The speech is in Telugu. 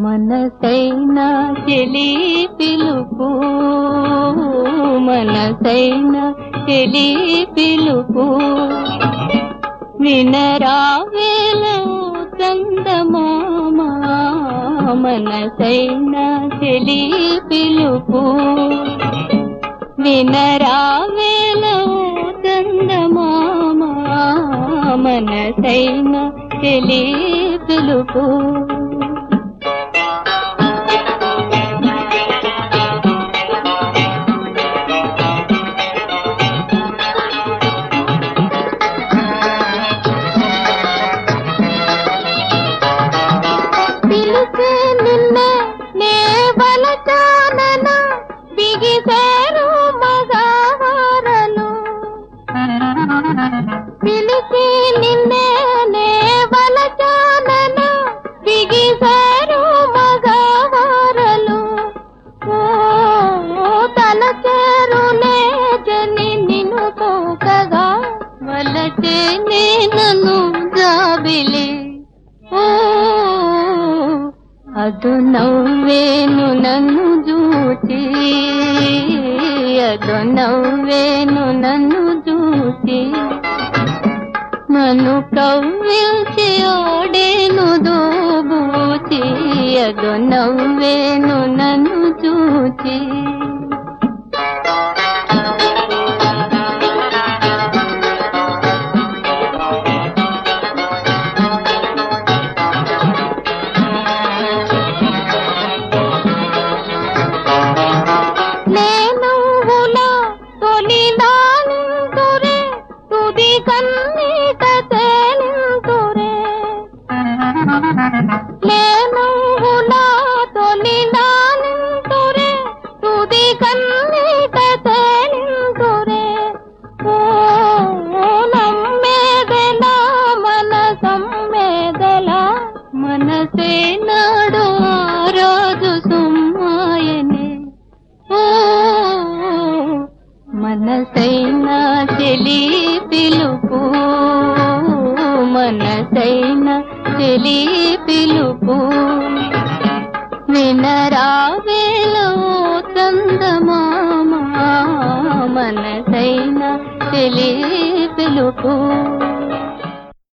మనసైన చెలి పిలుపు మనసైన చెలి పిలుపు వినరావేల చందమామ మనసైన చెలి పిలుపు వినరావేల చందమామ మనసైన చెలి పిలుపు పిలిచే నిన్నే నే బలచానన బిగిసేరు మగవారలు పిలిచి నిన్నే నే బలచానన బిగిసేరు మగవారలు ఓ తల చేరులే జని నిన్ను తోకగా వలచే నన్ను జాబిలి ఓ ಅದು ನವ್ವೇನು నన్ను చూచి ಅದು నవ్వేను నన్ను చూచి నన్ను కవ్విల్చి ఓడేను దోబూచి ಅದು నవ్వేను నన్ను చూచి నేనువులా తొలిదానింతురే తుది కన్నీట తేలింతురే నేనువులా తొలిదానింతురే తుది కన్నీట తేలింతురే ఓ నమ్మేదెల మన సమ్మేదెల మనసే నాడు ఆ రోజు సుమ్మాయనే ఓ మనసైన చెలి పిలుపు మనసైన చెలి పిలుపు వినరావేలో చందమామ మనసైన చెలి పిలుపు